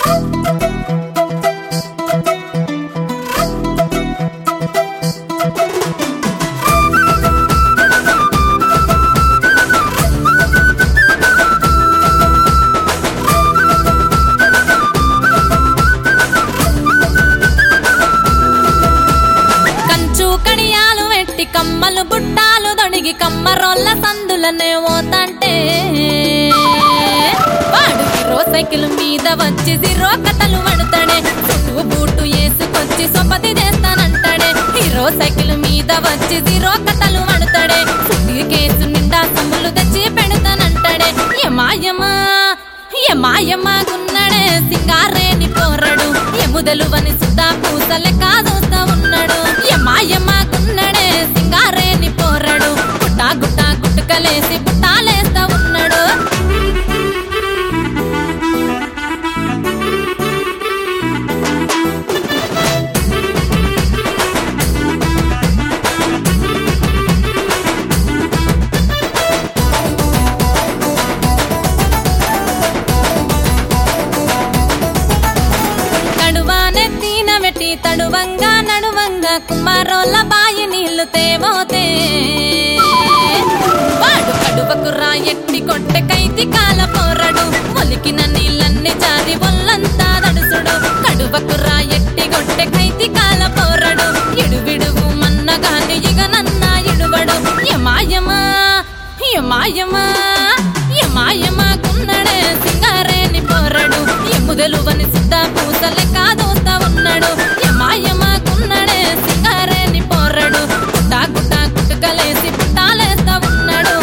కంచు కడియాలు వెట్టి కమ్మలు బుట్టాలు దొడిగి కమ్మరోళ్ళ సందులనే ఓతంటే వాడు హీరో సైకిల్ మీద వచ్చి జీరో కథలు పడతాడే చుట్టూ బూటు వేసుకొచ్చి సొపతి చేస్తానంటాడే హీరో సైకిల్ మీద వచ్చి జీరో కథలు పడతాడే చుట్టూ కేసు నిండా సొమ్ములు తెచ్చి పెడతానంటాడే యమాయమా యమాయమా గున్నడే సింగారేని పోరడు ఎముదలు వని సుద్దా పూసలే కాదోస్తా ఉన్నాడు యమాయమా గున్నడే సింగారేని పోరడు గుట్టా గుట్టా గుట్టుకలేసి బుట్టాలేస్తా ఉన్నాడు నడువానెత్తిన వెట్టి తడువంగా నడువంగా కుమారోళ్ళ బాయి నీళ్లు తేవోతే వాడు కడువకు రాయెట్టి కొట్టె కైతి కాల పోరడు ఒలికిన నీళ్ళన్ని జారి ఒళ్ళంతా దడుసుడు కడువకు రాయెట్టి కొట్టె కైతి కాల పోరడు ఇడువిడువు మన్నగాని ఇగ నన్న ఇడువడు యమాయమా యమాయమా యమాయమా గున్నడే సింగారేని పోరడు ఎముదలు వని సిద్ధ పూసలే కాదోస్తా ఉన్నాడు యమాయమా గున్నడే సింగారేని పోరడు గుట్టా గుట్టా గుట్టుకలేసి పుట్టాలేస్తా ఉన్నాడు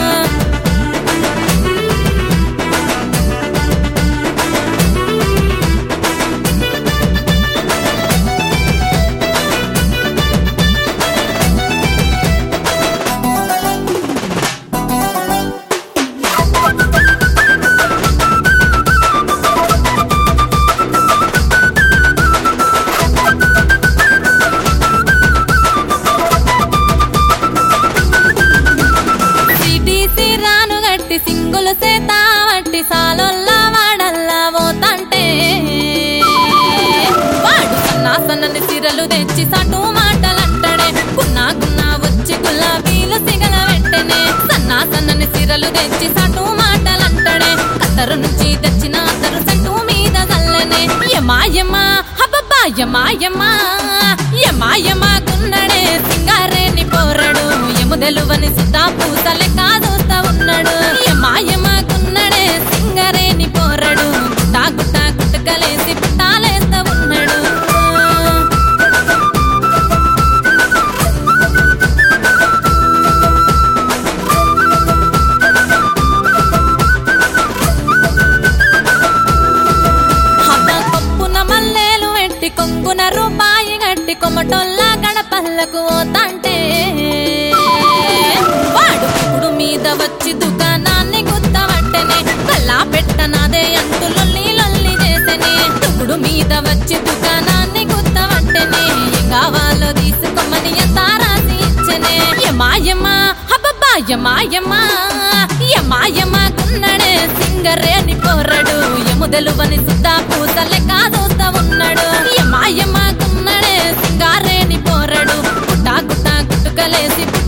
సిటీసి రాను గట్టి సింగులు సేత వట్టి సాలొల్లా వాడల్లా పోతంటే వాడు సన్నా సన్నని సిరలు తెచ్చి సటు మాటలంటాడే గున్నా గున్నా వచ్చి గులాబీలు సిగల వెంటనే సన్నా సన్నని సిరలు తెచ్చి సటు మాటలంటాడే కత్తరు నుంచి తెచ్చిన అతరు సెంటు మీద చల్లనే యమాయమా హబ్బబ్బా యమాయమా యమాయమా గున్నడే సింగారేని పోరడు ఎముదెలువని సుతా పూసలే కాదోస్తా ఉన్నాడు యమాయమా గున్నడే సింగరేని పోరడు గుట్టా గుట్టా గుట్టకలేసి పుట్టాలేస్తా ఉన్నాడు హబ్బ కొప్పున మల్లెలు ఎట్టి కొంగున రూపాయి గట్టి కొమ్మటొల్ల గడపల్లకు పోతాంటే వాడు ఇప్పుడు మీద వచ్చి దుకాణాన్ని గుత్తవట్టనే కల్లా పెట్టనాదే అంటూ లొల్లి లొల్లి చేసనే తుగుడు మీద వచ్చి దుకాణాన్ని గుత్తవట్టనే ఏం కావాలో తీసుకోమని ఎంత రాసి ఇచ్చనే యమాయమా హబ్బబ్బా యమాయమా యమాయమా గున్నడే సింగరేని పోరడు ఎముదలువని సుద్దా పూసలే కాదోస్తా ఉన్నాడు యమాయమా గున్నడే సింగారేని పోరడు గుట్టా గుట్టా గుట్టుకలేసి